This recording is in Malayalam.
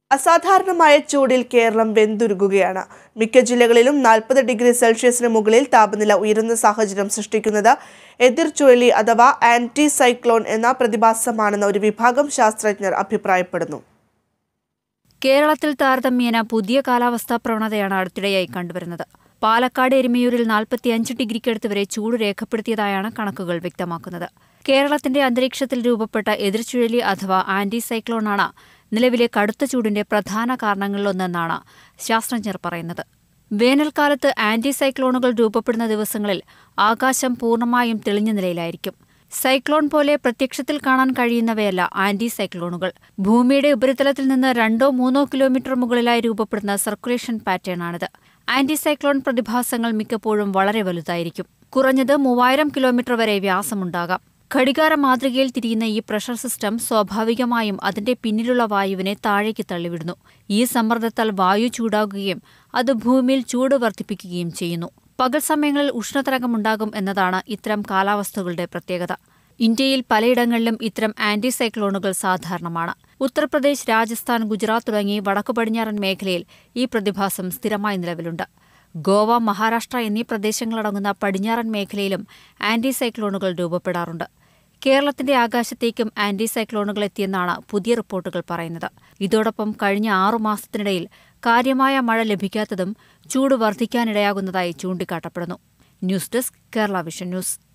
അസാധാരണമായ ചൂടിൽ കേരളം വെന്തുരുകുകയാണ് മിക്ക ജില്ലകളിലും നാൽപ്പത് ഡിഗ്രി സെൽഷ്യസിന് മുകളിൽ താപനില ഉയരുന്ന സാഹചര്യം സൃഷ്ടിക്കുന്നത് എതിർ ചുഴലി അഥവാ ആന്റി സൈക്ലോൺ എന്ന പ്രതിഭാസമാണെന്ന് ഒരു വിഭാഗം ശാസ്ത്രജ്ഞർ അഭിപ്രായപ്പെടുന്നു കേരളത്തിൽ താരതമ്യേന പുതിയ കാലാവസ്ഥാ പ്രവണതയാണ് അടുത്തിടെയായി കണ്ടുവരുന്നത് പാലക്കാട് എരുമയൂരിൽ നാൽപ്പത്തിയഞ്ച് ഡിഗ്രിക്കടുത്ത് വരെ ചൂട് രേഖപ്പെടുത്തിയതായാണ് കണക്കുകൾ വ്യക്തമാക്കുന്നത് കേരളത്തിന്റെ അന്തരീക്ഷത്തിൽ രൂപപ്പെട്ട എതിർചുഴലി അഥവാ ആന്റി സൈക്ലോണാണ് നിലവിലെ കടുത്ത ചൂടിന്റെ പ്രധാന കാരണങ്ങളിലൊന്നെന്നാണ് ശാസ്ത്രജ്ഞർ പറയുന്നത് വേനൽക്കാലത്ത് ആന്റി സൈക്ലോണുകൾ രൂപപ്പെടുന്ന ദിവസങ്ങളിൽ ആകാശം പൂർണ്ണമായും തെളിഞ്ഞ നിലയിലായിരിക്കും സൈക്ലോൺ പോലെ പ്രത്യക്ഷത്തിൽ കാണാൻ കഴിയുന്നവയല്ല ആന്റി സൈക്ലോണുകൾ ഭൂമിയുടെ ഉപരിതലത്തിൽ നിന്ന് രണ്ടോ മൂന്നോ കിലോമീറ്റർ മുകളിലായി രൂപപ്പെടുന്ന സർക്കുലേഷൻ പാറ്റേണാണിത് ആന്റി സൈക്ലോൺ പ്രതിഭാസങ്ങൾ മിക്കപ്പോഴും വളരെ വലുതായിരിക്കും കുറഞ്ഞത് മൂവായിരം കിലോമീറ്റർ വരെ വ്യാസമുണ്ടാകാം ഘടികാര മാതൃകയിൽ തിരിയുന്ന ഈ പ്രഷർ സിസ്റ്റം സ്വാഭാവികമായും അതിന്റെ പിന്നിലുള്ള വായുവിനെ താഴേക്ക് തള്ളിവിടുന്നു ഈ സമ്മർദ്ദത്താൽ വായു ചൂടാകുകയും അത് ഭൂമിയിൽ ചൂട് വർദ്ധിപ്പിക്കുകയും ചെയ്യുന്നു പകൽ സമയങ്ങളിൽ ഉഷ്ണതരംഗമുണ്ടാകും എന്നതാണ് ഇത്തരം കാലാവസ്ഥകളുടെ പ്രത്യേകത ഇന്ത്യയിൽ പലയിടങ്ങളിലും ഇത്തരം ആന്റി സൈക്ലോണുകൾ സാധാരണമാണ് ഉത്തർപ്രദേശ് രാജസ്ഥാൻ ഗുജറാത്ത് തുടങ്ങി വടക്കു പടിഞ്ഞാറൻ മേഖലയിൽ ഈ പ്രതിഭാസം സ്ഥിരമായി നിലവിലുണ്ട് ഗോവ മഹാരാഷ്ട്ര എന്നീ പ്രദേശങ്ങളടങ്ങുന്ന പടിഞ്ഞാറൻ മേഖലയിലും ആന്റി സൈക്ലോണുകൾ രൂപപ്പെടാറുണ്ട് കേരളത്തിന്റെ ആകാശത്തേക്കും ആന്റി സൈക്ലോണുകൾ എത്തിയെന്നാണ് പുതിയ റിപ്പോർട്ടുകൾ പറയുന്നത് ഇതോടൊപ്പം കഴിഞ്ഞ ആറു മാസത്തിനിടയിൽ കാര്യമായ മഴ ലഭിക്കാത്തതും ചൂട് വർദ്ധിക്കാനിടയാകുന്നതായി ചൂണ്ടിക്കാട്ടപ്പെടുന്നു news desk Kerala vision news